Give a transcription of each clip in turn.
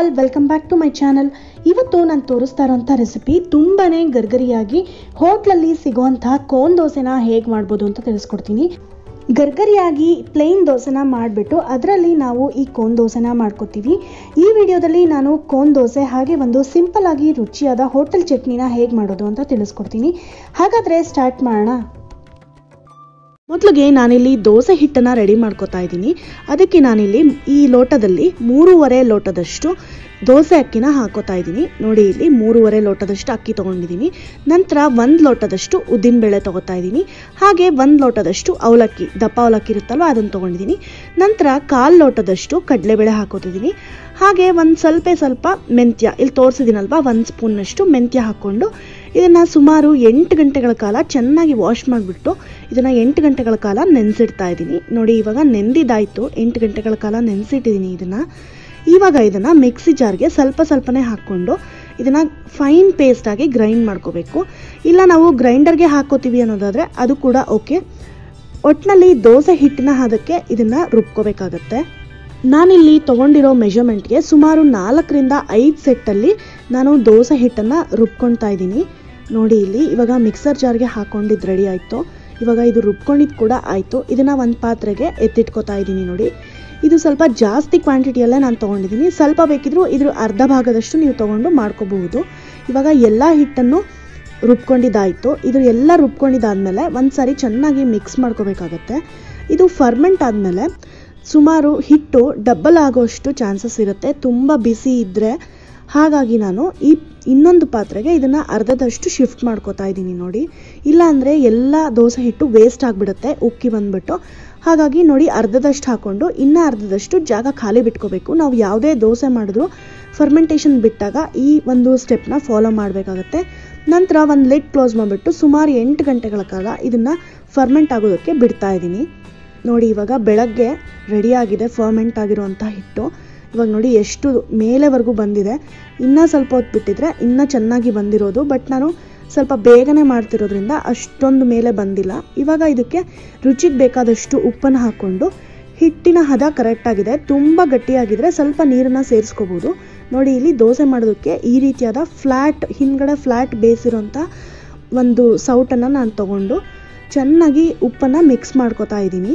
all welcome back to my channel ಇವತ್ತು ನಾನು ತೋರಿಸ್ತಾ ಇರೋಂಥ ರೆಸಿಪಿ ತುಂಬಾ ಗರ್ಗರಿಯಾಗಿ ಹೋಟ್ಲಲ್ಲಿ ಸಿಗೋವಂತಹ ಕೋನ್ ದೋಸೆನ ಹೇಗೆ ಮಾಡ್ಬೋದು ಅಂತ ತಿಳಿಸ್ಕೊಡ್ತೀನಿ ಗರ್ಗರಿಯಾಗಿ ಪ್ಲೇನ್ ದೋಸೆನ ಮಾಡಿಬಿಟ್ಟು ಅದರಲ್ಲಿ ನಾವು ಈ ಕೋನ್ ದೋಸೆನ ಮಾಡ್ಕೋತೀವಿ ಈ ವಿಡಿಯೋದಲ್ಲಿ ನಾನು ಕೋನ್ ದೋಸೆ ಹಾಗೆ ಒಂದು ಸಿಂಪಲ್ ಆಗಿ ರುಚಿಯಾದ ಹೋಟೆಲ್ ಚಟ್ನಿನ ಹೇಗೆ ಮಾಡೋದು ಅಂತ ತಿಳಿಸ್ಕೊಡ್ತೀನಿ ಹಾಗಾದರೆ ಸ್ಟಾರ್ಟ್ ಮಾಡೋಣ ಮೊದಲಿಗೆ ನಾನಿಲ್ಲಿ ದೋಸೆ ಹಿಟ್ಟನ್ನು ರೆಡಿ ಮಾಡ್ಕೋತಾ ಇದ್ದೀನಿ ಅದಕ್ಕೆ ನಾನಿಲ್ಲಿ ಈ ಲೋಟದಲ್ಲಿ ಮೂರುವರೆ ಲೋಟದಷ್ಟು ದೋಸೆ ಅಕ್ಕಿನ ಹಾಕೋತಾ ಇದ್ದೀನಿ ನೋಡಿ ಇಲ್ಲಿ ಮೂರುವರೆ ಲೋಟದಷ್ಟು ಅಕ್ಕಿ ತೊಗೊಂಡಿದ್ದೀನಿ ನಂತರ ಒಂದು ಲೋಟದಷ್ಟು ಉದ್ದಿನಬೇಳೆ ತೊಗೋತಾ ಇದ್ದೀನಿ ಹಾಗೆ ಒಂದು ಲೋಟದಷ್ಟು ಅವಲಕ್ಕಿ ದಪ್ಪ ಅವಲಕ್ಕಿ ಇರುತ್ತಲ್ವ ಅದನ್ನು ತೊಗೊಂಡಿದ್ದೀನಿ ನಂತರ ಕಾಲು ಲೋಟದಷ್ಟು ಕಡಲೆಬೇಳೆ ಹಾಕೋತಿದ್ದೀನಿ ಹಾಗೆ ಒಂದು ಸ್ವಲ್ಪ ಸ್ವಲ್ಪ ಮೆಂತ್ಯ ಇಲ್ಲಿ ತೋರಿಸಿದ್ದೀನಲ್ವ ಒಂದು ಸ್ಪೂನ್ನಷ್ಟು ಮೆಂತ್ಯ ಹಾಕ್ಕೊಂಡು ಇದನ್ನು ಸುಮಾರು ಎಂಟು ಗಂಟೆಗಳ ಕಾಲ ಚೆನ್ನಾಗಿ ವಾಶ್ ಮಾಡಿಬಿಟ್ಟು ಇದನ್ನು ಎಂಟು ಗಂಟೆಗಳ ಕಾಲ ನೆನೆಸಿಡ್ತಾ ಇದ್ದೀನಿ ನೋಡಿ ಇವಾಗ ನೆಂದಿದ್ದಾಯಿತು ಎಂಟು ಗಂಟೆಗಳ ಕಾಲ ನೆನೆಸಿಟ್ಟಿದ್ದೀನಿ ಇದನ್ನು ಇವಾಗ ಇದನ್ನು ಮಿಕ್ಸಿ ಜಾರ್ಗೆ ಸ್ವಲ್ಪ ಸ್ವಲ್ಪನೇ ಹಾಕ್ಕೊಂಡು ಇದನ್ನು ಫೈನ್ ಪೇಸ್ಟಾಗಿ ಗ್ರೈಂಡ್ ಮಾಡ್ಕೋಬೇಕು ಇಲ್ಲ ನಾವು ಗ್ರೈಂಡರ್ಗೆ ಹಾಕೋತೀವಿ ಅನ್ನೋದಾದರೆ ಅದು ಕೂಡ ಓಕೆ ಒಟ್ಟಿನಲ್ಲಿ ದೋಸೆ ಹಿಟ್ಟಿನ ಹದಕ್ಕೆ ಇದನ್ನು ರುಬ್ಕೋಬೇಕಾಗತ್ತೆ ನಾನಿಲ್ಲಿ ತೊಗೊಂಡಿರೋ ಮೆಷರ್ಮೆಂಟ್ಗೆ ಸುಮಾರು ನಾಲ್ಕರಿಂದ ಐದು ಸೆಟ್ಟಲ್ಲಿ ನಾನು ದೋಸೆ ಹಿಟ್ಟನ್ನು ರುಬ್ಕೊಳ್ತಾ ಇದ್ದೀನಿ ನೋಡಿ ಇಲ್ಲಿ ಇವಾಗ ಮಿಕ್ಸರ್ ಜಾರ್ಗೆ ಹಾಕೊಂಡಿದ್ದು ರೆಡಿ ಆಯಿತು ಇವಾಗ ಇದು ರುಬ್ಕೊಂಡಿದ್ದು ಕೂಡ ಆಯಿತು ಇದನ್ನು ಒಂದು ಪಾತ್ರೆಗೆ ಎತ್ತಿಟ್ಕೋತಾ ಇದ್ದೀನಿ ನೋಡಿ ಇದು ಸ್ವಲ್ಪ ಜಾಸ್ತಿ ಕ್ವಾಂಟಿಟಿಯಲ್ಲೇ ನಾನು ತೊಗೊಂಡಿದ್ದೀನಿ ಸ್ವಲ್ಪ ಬೇಕಿದ್ರೂ ಇದ್ರ ಅರ್ಧ ಭಾಗದಷ್ಟು ನೀವು ತೊಗೊಂಡು ಮಾಡ್ಕೋಬಹುದು ಇವಾಗ ಎಲ್ಲ ಹಿಟ್ಟನ್ನು ರುಬ್ಕೊಂಡಿದ್ದಾಯಿತು ಇದು ಎಲ್ಲ ರುಬ್ಕೊಂಡಿದ್ದಾದಮೇಲೆ ಒಂದು ಸಾರಿ ಚೆನ್ನಾಗಿ ಮಿಕ್ಸ್ ಮಾಡ್ಕೋಬೇಕಾಗತ್ತೆ ಇದು ಫರ್ಮೆಂಟ್ ಆದಮೇಲೆ ಸುಮಾರು ಹಿಟ್ಟು ಡಬ್ಬಲ್ ಆಗೋಷ್ಟು ಚಾನ್ಸಸ್ ಇರುತ್ತೆ ತುಂಬ ಬಿಸಿ ಇದ್ದರೆ ಹಾಗಾಗಿ ನಾನು ಈ ಇನ್ನೊಂದು ಪಾತ್ರೆಗೆ ಇದನ್ನು ಅರ್ಧದಷ್ಟು ಶಿಫ್ಟ್ ಮಾಡ್ಕೋತಾ ಇದ್ದೀನಿ ನೋಡಿ ಇಲ್ಲಾಂದರೆ ಎಲ್ಲ ದೋಸೆ ಹಿಟ್ಟು ವೇಸ್ಟ್ ಆಗಿಬಿಡುತ್ತೆ ಉಕ್ಕಿ ಬಂದ್ಬಿಟ್ಟು ಹಾಗಾಗಿ ನೋಡಿ ಅರ್ಧದಷ್ಟು ಹಾಕ್ಕೊಂಡು ಇನ್ನೂ ಅರ್ಧದಷ್ಟು ಜಾಗ ಖಾಲಿ ಬಿಟ್ಕೋಬೇಕು ನಾವು ಯಾವುದೇ ದೋಸೆ ಮಾಡಿದ್ರು ಫರ್ಮೆಂಟೇಷನ್ ಬಿಟ್ಟಾಗ ಈ ಒಂದು ಸ್ಟೆಪ್ನ ಫಾಲೋ ಮಾಡಬೇಕಾಗತ್ತೆ ನಂತರ ಒಂದು ಲಿಡ್ ಕ್ಲೋಸ್ ಮಾಡಿಬಿಟ್ಟು ಸುಮಾರು ಎಂಟು ಗಂಟೆಗಳ ಕಾಲ ಇದನ್ನು ಫರ್ಮೆಂಟ್ ಆಗೋದಕ್ಕೆ ಬಿಡ್ತಾ ಇದ್ದೀನಿ ನೋಡಿ ಇವಾಗ ಬೆಳಗ್ಗೆ ರೆಡಿಯಾಗಿದೆ ಫರ್ಮೆಂಟ್ ಆಗಿರುವಂಥ ಹಿಟ್ಟು ಇವಾಗ ನೋಡಿ ಎಷ್ಟು ಮೇಲೆವರೆಗೂ ಬಂದಿದೆ ಇನ್ನೂ ಸ್ವಲ್ಪ ಹೊತ್ತು ಬಿಟ್ಟಿದ್ರೆ ಇನ್ನೂ ಚೆನ್ನಾಗಿ ಬಂದಿರೋದು ಬಟ್ ನಾನು ಸ್ವಲ್ಪ ಬೇಗನೆ ಮಾಡ್ತಿರೋದ್ರಿಂದ ಅಷ್ಟೊಂದು ಮೇಲೆ ಬಂದಿಲ್ಲ ಇವಾಗ ಇದಕ್ಕೆ ರುಚಿಗೆ ಬೇಕಾದಷ್ಟು ಉಪ್ಪನ್ನು ಹಾಕ್ಕೊಂಡು ಹಿಟ್ಟಿನ ಹದ ಕರೆಕ್ಟಾಗಿದೆ ತುಂಬ ಗಟ್ಟಿಯಾಗಿದ್ರೆ ಸ್ವಲ್ಪ ನೀರನ್ನು ಸೇರಿಸ್ಕೋಬೋದು ನೋಡಿ ಇಲ್ಲಿ ದೋಸೆ ಮಾಡೋದಕ್ಕೆ ಈ ರೀತಿಯಾದ ಫ್ಲ್ಯಾಟ್ ಹಿಂದ್ಗಡೆ ಫ್ಲ್ಯಾಟ್ ಬೇಸಿರೋಂಥ ಒಂದು ಸೌಟನ್ನು ನಾನು ತಗೊಂಡು ಚೆನ್ನಾಗಿ ಉಪ್ಪನ್ನು ಮಿಕ್ಸ್ ಮಾಡ್ಕೋತಾ ಇದ್ದೀನಿ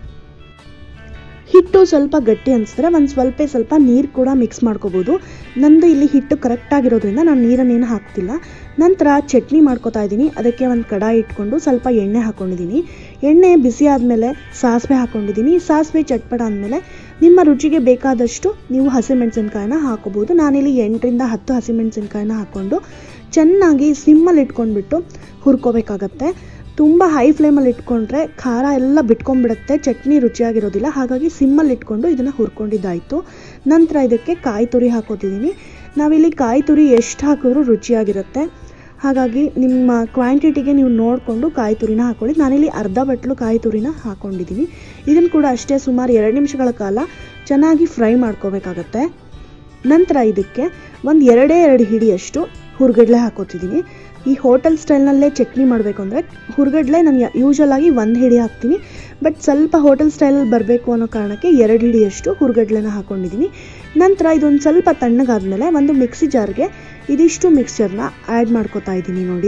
ಹಿಟ್ಟು ಸ್ವಲ್ಪ ಗಟ್ಟಿ ಅನಿಸಿದ್ರೆ ಒಂದು ಸ್ವಲ್ಪ ಸ್ವಲ್ಪ ನೀರು ಕೂಡ ಮಿಕ್ಸ್ ಮಾಡ್ಕೋಬೋದು ನಂದು ಇಲ್ಲಿ ಹಿಟ್ಟು ಕರೆಕ್ಟಾಗಿರೋದ್ರಿಂದ ನಾನು ನೀರನ್ನೇನು ಹಾಕ್ತಿಲ್ಲ ನಂತರ ಚಟ್ನಿ ಮಾಡ್ಕೋತಾ ಇದ್ದೀನಿ ಅದಕ್ಕೆ ಒಂದು ಕಡಾಯಿ ಇಟ್ಕೊಂಡು ಸ್ವಲ್ಪ ಎಣ್ಣೆ ಹಾಕ್ಕೊಂಡಿದ್ದೀನಿ ಎಣ್ಣೆ ಬಿಸಿ ಆದಮೇಲೆ ಸಾಸಿವೆ ಹಾಕ್ಕೊಂಡಿದ್ದೀನಿ ಸಾಸಿವೆ ಚಟ್ಪಟ ಆದಮೇಲೆ ನಿಮ್ಮ ರುಚಿಗೆ ಬೇಕಾದಷ್ಟು ನೀವು ಹಸಿಮೆಣಸಿನ್ಕಾಯಿನ ಹಾಕೋಬೋದು ನಾನಿಲ್ಲಿ ಎಂಟರಿಂದ ಹತ್ತು ಹಸಿಮೆಣಸಿನ್ಕಾಯಿನ ಹಾಕ್ಕೊಂಡು ಚೆನ್ನಾಗಿ ಸಿಮ್ಮಲ್ಲಿ ಇಟ್ಕೊಂಡ್ಬಿಟ್ಟು ಹುರ್ಕೋಬೇಕಾಗತ್ತೆ ತುಂಬ ಹೈ ಫ್ಲೇಮಲ್ಲಿ ಇಟ್ಕೊಂಡ್ರೆ ಖಾರ ಎಲ್ಲ ಬಿಟ್ಕೊಂಡ್ಬಿಡುತ್ತೆ ಚಟ್ನಿ ರುಚಿಯಾಗಿರೋದಿಲ್ಲ ಹಾಗಾಗಿ ಸಿಮ್ಮಲ್ಲಿ ಇಟ್ಕೊಂಡು ಇದನ್ನು ಹುರ್ಕೊಂಡಿದ್ದಾಯಿತು ನಂತರ ಇದಕ್ಕೆ ಕಾಯಿ ತುರಿ ಹಾಕೋತಿದ್ದೀನಿ ನಾವಿಲ್ಲಿ ಕಾಯಿ ತುರಿ ಎಷ್ಟು ಹಾಕಿದ್ರೂ ರುಚಿಯಾಗಿರುತ್ತೆ ಹಾಗಾಗಿ ನಿಮ್ಮ ಕ್ವಾಂಟಿಟಿಗೆ ನೀವು ನೋಡಿಕೊಂಡು ಕಾಯಿ ತುರಿನ ಹಾಕೊಳ್ಳಿ ನಾನಿಲ್ಲಿ ಅರ್ಧ ಬಟ್ಲು ಕಾಯಿ ತುರಿನ ಹಾಕ್ಕೊಂಡಿದ್ದೀನಿ ಇದನ್ನು ಕೂಡ ಅಷ್ಟೇ ಸುಮಾರು ಎರಡು ನಿಮಿಷಗಳ ಕಾಲ ಚೆನ್ನಾಗಿ ಫ್ರೈ ಮಾಡ್ಕೋಬೇಕಾಗತ್ತೆ ನಂತರ ಇದಕ್ಕೆ ಒಂದು ಎರಡೇ ಎರಡು ಹಿಡಿಯಷ್ಟು ಹುರ್ಗಡ್ಲೆ ಹಾಕೋತಿದ್ದೀನಿ ಈ ಹೋಟೆಲ್ ಸ್ಟೈಲ್ನಲ್ಲೇ ಚಟ್ನಿ ಮಾಡಬೇಕು ಅಂದರೆ ಹುರ್ಗಡ್ಲೆ ನಾನು ಯೂಶಲ್ ಆಗಿ ಒಂದು ಹಿಡಿ ಹಾಕ್ತೀನಿ ಬಟ್ ಸ್ವಲ್ಪ ಹೋಟೆಲ್ ಸ್ಟೈಲಲ್ಲಿ ಬರಬೇಕು ಅನ್ನೋ ಕಾರಣಕ್ಕೆ ಎರಡು ಹಿಡಿಯಷ್ಟು ಹುರ್ಗಡ್ಲೆನ ಹಾಕ್ಕೊಂಡಿದ್ದೀನಿ ನಂತರ ಇದೊಂದು ಸ್ವಲ್ಪ ತಣ್ಣಗಾದ್ಮೇಲೆ ಒಂದು ಮಿಕ್ಸಿ ಜಾರ್ಗೆ ಇದಿಷ್ಟು ಮಿಕ್ಸ್ಚರ್ನ ಆ್ಯಡ್ ಮಾಡ್ಕೋತಾ ಇದ್ದೀನಿ ನೋಡಿ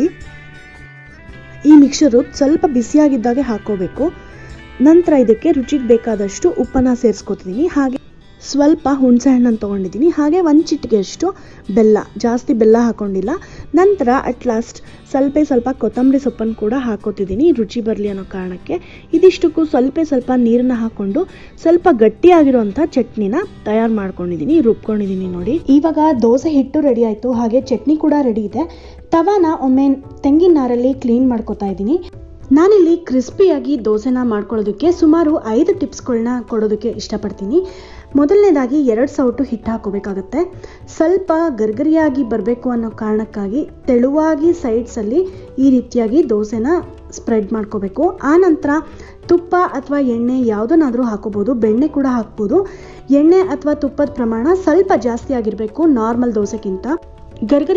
ಈ ಮಿಕ್ಸರು ಸ್ವಲ್ಪ ಬಿಸಿಯಾಗಿದ್ದಾಗೆ ಹಾಕ್ಕೋಬೇಕು ನಂತರ ಇದಕ್ಕೆ ರುಚಿಗೆ ಬೇಕಾದಷ್ಟು ಉಪ್ಪನ್ನು ಸೇರಿಸ್ಕೊತಿದ್ದೀನಿ ಹಾಗೆ ಸ್ವಲ್ಪ ಹುಣಸೆ ಹಣ್ಣನ್ನು ತೊಗೊಂಡಿದ್ದೀನಿ ಹಾಗೆ ಒಂದು ಚಿಟಿಕೆಯಷ್ಟು ಬೆಲ್ಲ ಜಾಸ್ತಿ ಬೆಲ್ಲ ಹಾಕ್ಕೊಂಡಿಲ್ಲ ನಂತರ ಅಟ್ ಲಾಸ್ಟ್ ಸ್ವಲ್ಪ ಸ್ವಲ್ಪ ಕೊತ್ತಂಬರಿ ಸೊಪ್ಪನ್ನು ಕೂಡ ಹಾಕೋತಿದ್ದೀನಿ ರುಚಿ ಬರಲಿ ಅನ್ನೋ ಕಾರಣಕ್ಕೆ ಇದಿಷ್ಟಕ್ಕೂ ಸ್ವಲ್ಪ ಸ್ವಲ್ಪ ನೀರನ್ನ ಹಾಕ್ಕೊಂಡು ಸ್ವಲ್ಪ ಗಟ್ಟಿಯಾಗಿರುವಂಥ ಚಟ್ನಿನ ತಯಾರು ಮಾಡ್ಕೊಂಡಿದ್ದೀನಿ ರುಬ್ಕೊಂಡಿದ್ದೀನಿ ನೋಡಿ ಇವಾಗ ದೋಸೆ ಹಿಟ್ಟು ರೆಡಿ ಆಯಿತು ಹಾಗೆ ಚಟ್ನಿ ಕೂಡ ರೆಡಿ ಇದೆ ತವಾನ ಒಮ್ಮೆ ತೆಂಗಿನ ನಾರಲ್ಲಿ ಕ್ಲೀನ್ ಮಾಡ್ಕೊತಾ ಇದ್ದೀನಿ ನಾನಿಲ್ಲಿ ಕ್ರಿಸ್ಪಿಯಾಗಿ ದೋಸೆನ ಮಾಡ್ಕೊಳ್ಳೋದಕ್ಕೆ ಸುಮಾರು ಐದು ಟಿಪ್ಸ್ಗಳನ್ನ ಕೊಡೋದಕ್ಕೆ ಇಷ್ಟಪಡ್ತೀನಿ ಮೊದಲನೇದಾಗಿ ಎರಡು ಸೌಟು ಹಿಟ್ಟು ಹಾಕೋಬೇಕಾಗತ್ತೆ ಸ್ವಲ್ಪ ಗರ್ಗರಿಯಾಗಿ ಬರಬೇಕು ಅನ್ನೋ ಕಾರಣಕ್ಕಾಗಿ ತೆಳುವಾಗಿ ಸೈಡ್ಸಲ್ಲಿ ಈ ರೀತಿಯಾಗಿ ದೋಸೆನ ಸ್ಪ್ರೆಡ್ ಮಾಡ್ಕೋಬೇಕು ಆನಂತರ ತುಪ್ಪ ಅಥವಾ ಎಣ್ಣೆ ಯಾವುದನ್ನಾದರೂ ಹಾಕೋಬೋದು ಬೆಣ್ಣೆ ಕೂಡ ಹಾಕ್ಬೋದು ಎಣ್ಣೆ ಅಥವಾ ತುಪ್ಪದ ಪ್ರಮಾಣ ಸ್ವಲ್ಪ ಜಾಸ್ತಿ ಆಗಿರಬೇಕು ನಾರ್ಮಲ್ ದೋಸೆಗಿಂತ ಗರ್ಗರಿಯಾಗಿ ದೋಸೆ ಮಾಡ್ಕೊಳ್ಳೋದಕ್ಕೆ ನಾನಿಲ್ಲಿ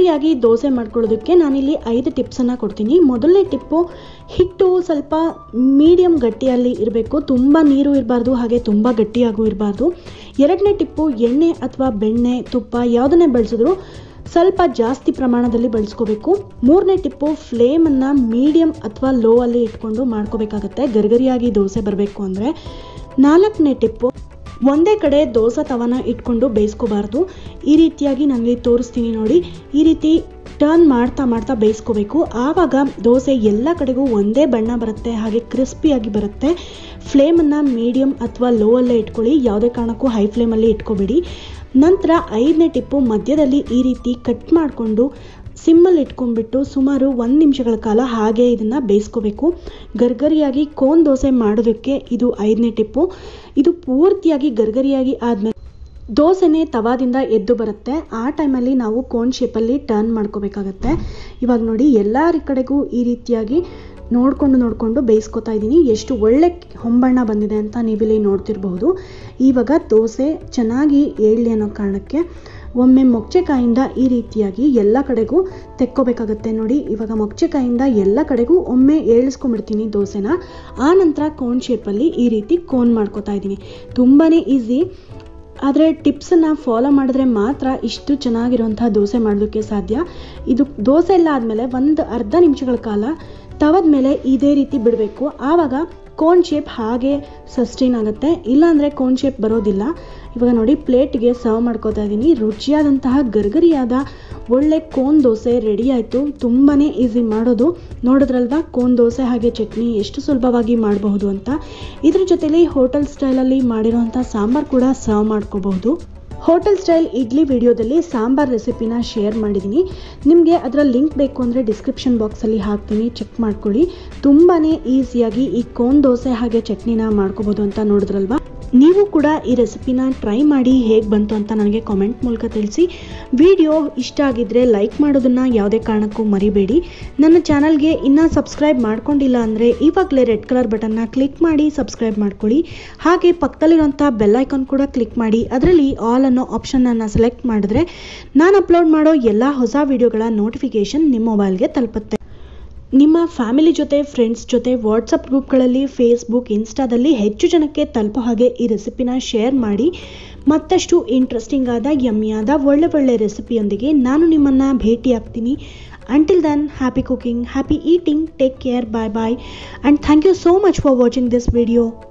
ದೋಸೆ ಮಾಡ್ಕೊಳ್ಳೋದಕ್ಕೆ ನಾನಿಲ್ಲಿ ಐದು ಟಿಪ್ಸನ್ನು ಕೊಡ್ತೀನಿ ಮೊದಲನೇ ಟಿಪ್ಪು ಹಿಟ್ಟು ಸ್ವಲ್ಪ ಮೀಡಿಯಮ್ ಗಟ್ಟಿಯಲ್ಲಿ ಇರಬೇಕು ತುಂಬ ನೀರು ಇರಬಾರ್ದು ಹಾಗೆ ತುಂಬ ಗಟ್ಟಿಯಾಗೂ ಇರಬಾರ್ದು ಎರಡನೇ ಟಿಪ್ಪು ಎಣ್ಣೆ ಅಥವಾ ಬೆಣ್ಣೆ ತುಪ್ಪ ಯಾವುದನ್ನೇ ಬಳಸಿದ್ರು ಸ್ವಲ್ಪ ಜಾಸ್ತಿ ಪ್ರಮಾಣದಲ್ಲಿ ಬಳಸ್ಕೋಬೇಕು ಮೂರನೇ ಟಿಪ್ಪು ಫ್ಲೇಮನ್ನು ಮೀಡಿಯಮ್ ಅಥವಾ ಲೋ ಅಲ್ಲಿ ಇಟ್ಕೊಂಡು ಮಾಡ್ಕೋಬೇಕಾಗತ್ತೆ ಗರ್ಗರಿಯಾಗಿ ದೋಸೆ ಬರಬೇಕು ಅಂದರೆ ನಾಲ್ಕನೇ ಟಿಪ್ಪು ಒಂದೇ ಕಡೆ ದೋಸೆ ತವನ ಇಟ್ಕೊಂಡು ಬೇಯಿಸ್ಕೋಬಾರ್ದು ಈ ರೀತಿಯಾಗಿ ನನಗೆ ತೋರಿಸ್ತೀನಿ ನೋಡಿ ಈ ರೀತಿ ಟರ್ನ್ ಮಾಡ್ತಾ ಮಾಡ್ತಾ ಬೇಯಿಸ್ಕೋಬೇಕು ಆವಾಗ ದೋಸೆ ಎಲ್ಲ ಕಡೆಗೂ ಒಂದೇ ಬಣ್ಣ ಬರುತ್ತೆ ಹಾಗೆ ಕ್ರಿಸ್ಪಿಯಾಗಿ ಬರುತ್ತೆ ಫ್ಲೇಮನ್ನು ಮೀಡಿಯಮ್ ಅಥವಾ ಲೋ ಅಲ್ಲೇ ಇಟ್ಕೊಳ್ಳಿ ಯಾವುದೇ ಕಾರಣಕ್ಕೂ ಹೈ ಫ್ಲೇಮಲ್ಲಿ ಇಟ್ಕೋಬೇಡಿ ನಂತರ ಐದನೇ ಟಿಪ್ಪು ಮಧ್ಯದಲ್ಲಿ ಈ ರೀತಿ ಕಟ್ ಮಾಡಿಕೊಂಡು ಸಿಮ್ಮಲ್ಲಿ ಇಟ್ಕೊಂಡ್ಬಿಟ್ಟು ಸುಮಾರು ಒಂದು ನಿಮಿಷಗಳ ಕಾಲ ಹಾಗೆ ಇದನ್ನು ಬೇಯಿಸ್ಕೋಬೇಕು ಗರ್ಗರಿಯಾಗಿ ಕೋನ್ ದೋಸೆ ಮಾಡೋದಕ್ಕೆ ಇದು ಐದನೇ ಟಿಪ್ಪು ಇದು ಪೂರ್ತಿಯಾಗಿ ಗರ್ಗರಿಯಾಗಿ ಆದಮೇಲೆ ದೋಸೆನೇ ತವಾದಿಂದ ಎದ್ದು ಬರುತ್ತೆ ಆ ಟೈಮಲ್ಲಿ ನಾವು ಕೋನ್ ಶೇಪಲ್ಲಿ ಟರ್ನ್ ಮಾಡ್ಕೋಬೇಕಾಗತ್ತೆ ಇವಾಗ ನೋಡಿ ಎಲ್ಲರ ಕಡೆಗೂ ಈ ರೀತಿಯಾಗಿ ನೋಡಿಕೊಂಡು ನೋಡಿಕೊಂಡು ಬೇಯಿಸ್ಕೊತಾ ಇದ್ದೀನಿ ಎಷ್ಟು ಒಳ್ಳೆ ಹೊಂಬಣ್ಣ ಬಂದಿದೆ ಅಂತ ನೀವಿಲ್ಲಿ ನೋಡ್ತಿರಬಹುದು ಇವಾಗ ದೋಸೆ ಚೆನ್ನಾಗಿ ಏಳಲಿ ಅನ್ನೋ ಕಾರಣಕ್ಕೆ ಒಮ್ಮೆ ಮೊಗಚೆಕಾಯಿಂದ ಈ ರೀತಿಯಾಗಿ ಎಲ್ಲ ಕಡೆಗೂ ತೆಕ್ಕೋಬೇಕಾಗತ್ತೆ ನೋಡಿ ಇವಾಗ ಮೊಗಚೆಕಾಯಿಂದ ಎಲ್ಲ ಕಡೆಗೂ ಒಮ್ಮೆ ಏಳಿಸ್ಕೊಂಡ್ಬಿಡ್ತೀನಿ ದೋಸೆನ ಆ ನಂತರ ಕೋನ್ ಶೇಪಲ್ಲಿ ಈ ರೀತಿ ಕೋನ್ ಮಾಡ್ಕೋತಾ ಇದ್ದೀನಿ ತುಂಬಾ ಈಸಿ ಆದರೆ ಟಿಪ್ಸನ್ನು ಫಾಲೋ ಮಾಡಿದ್ರೆ ಮಾತ್ರ ಇಷ್ಟು ಚೆನ್ನಾಗಿರುವಂಥ ದೋಸೆ ಮಾಡೋದಕ್ಕೆ ಸಾಧ್ಯ ಇದು ದೋಸೆ ಎಲ್ಲ ಆದಮೇಲೆ ಒಂದು ಅರ್ಧ ನಿಮಿಷಗಳ ಕಾಲ ತವದ ಮೇಲೆ ಇದೇ ರೀತಿ ಬಿಡಬೇಕು ಆವಾಗ ಕೋನ್ ಶೇಪ್ ಹಾಗೆ ಸಸ್ಟೈನ್ ಆಗುತ್ತೆ ಇಲ್ಲಾಂದರೆ ಕೋನ್ ಶೇಪ್ ಬರೋದಿಲ್ಲ ಇವಾಗ ನೋಡಿ ಪ್ಲೇಟ್ಗೆ ಸರ್ವ್ ಮಾಡ್ಕೋತಾ ಇದ್ದೀನಿ ರುಚಿಯಾದಂತಹ ಗರ್ಗರಿಯಾದ ಒಳ್ಳೆ ಕೋನ್ ದೋಸೆ ರೆಡಿ ಆಯಿತು ತುಂಬಾ ಈಸಿ ಮಾಡೋದು ನೋಡಿದ್ರಲ್ವಾ ಕೋನ್ ದೋಸೆ ಹಾಗೆ ಚಟ್ನಿ ಎಷ್ಟು ಸುಲಭವಾಗಿ ಮಾಡಬಹುದು ಅಂತ ಇದ್ರ ಜೊತೆಲಿ ಹೋಟೆಲ್ ಸ್ಟೈಲಲ್ಲಿ ಮಾಡಿರೋಂಥ ಸಾಂಬಾರು ಕೂಡ ಸರ್ವ್ ಮಾಡ್ಕೋಬಹುದು ಹೋಟೆಲ್ ಸ್ಟೈಲ್ ಇಡ್ಲಿ ವಿಡಿಯೋದಲ್ಲಿ ಸಾಂಬಾರ್ ರೆಸಿಪಿನ ಶೇರ್ ಮಾಡಿದ್ದೀನಿ ನಿಮಗೆ ಅದರ ಲಿಂಕ್ ಬೇಕು ಅಂದರೆ ಡಿಸ್ಕ್ರಿಪ್ಷನ್ ಬಾಕ್ಸಲ್ಲಿ ಹಾಕ್ತೀನಿ ಚೆಕ್ ಮಾಡ್ಕೊಳ್ಳಿ ತುಂಬಾ ಈಸಿಯಾಗಿ ಈ ಕೋನ್ ದೋಸೆ ಹಾಗೆ ಚಟ್ನಿನ ಮಾಡ್ಕೋಬೋದು ಅಂತ ನೋಡಿದ್ರಲ್ವಾ ನೀವು ಕೂಡ ಈ ರೆಸಿಪಿನ ಟ್ರೈ ಮಾಡಿ ಹೇಗೆ ಬಂತು ಅಂತ ನನಗೆ ಕಾಮೆಂಟ್ ಮೂಲಕ ತಿಳಿಸಿ ವಿಡಿಯೋ ಇಷ್ಟ ಆಗಿದ್ದರೆ ಲೈಕ್ ಮಾಡೋದನ್ನು ಯಾವುದೇ ಕಾರಣಕ್ಕೂ ಮರಿಬೇಡಿ ನನ್ನ ಚಾನಲ್ಗೆ ಇನ್ನೂ ಸಬ್ಸ್ಕ್ರೈಬ್ ಮಾಡ್ಕೊಂಡಿಲ್ಲ ಅಂದರೆ ಇವಾಗಲೇ ರೆಡ್ ಕಲರ್ ಬಟನ್ನ ಕ್ಲಿಕ್ ಮಾಡಿ ಸಬ್ಸ್ಕ್ರೈಬ್ ಮಾಡ್ಕೊಳ್ಳಿ ಹಾಗೆ ಪಕ್ಕದಲ್ಲಿರುವಂಥ ಬೆಲ್ಲೈಕಾನ್ ಕೂಡ ಕ್ಲಿಕ್ ಮಾಡಿ ಅದರಲ್ಲಿ ಆಲ್ ಅನ್ನೋ ಆಪ್ಷನನ್ನು ಸೆಲೆಕ್ಟ್ ಮಾಡಿದ್ರೆ ನಾನು ಅಪ್ಲೋಡ್ ಮಾಡೋ ಎಲ್ಲ ಹೊಸ ವಿಡಿಯೋಗಳ ನೋಟಿಫಿಕೇಷನ್ ನಿಮ್ಮ ಮೊಬೈಲ್ಗೆ ತಲುಪುತ್ತೆ ನಿಮ್ಮ ಫ್ಯಾಮಿಲಿ ಜೊತೆ ಫ್ರೆಂಡ್ಸ್ ಜೊತೆ ವಾಟ್ಸಪ್ ಗ್ರೂಪ್ಗಳಲ್ಲಿ ಫೇಸ್ಬುಕ್ ಇನ್ಸ್ಟಾದಲ್ಲಿ ಹೆಚ್ಚು ಜನಕ್ಕೆ ತಲುಪೋ ಹಾಗೆ ಈ ರೆಸಿಪಿನ ಶೇರ್ ಮಾಡಿ ಮತ್ತಷ್ಟು ಇಂಟ್ರೆಸ್ಟಿಂಗ್ ಆದ ಯಮ್ಮಿಯಾದ ಒಳ್ಳೆ ಒಳ್ಳೆ ರೆಸಿಪಿಯೊಂದಿಗೆ ನಾನು ನಿಮ್ಮನ್ನು ಭೇಟಿ ಆಗ್ತೀನಿ until then happy cooking happy eating take care bye bye and thank you so much for watching this video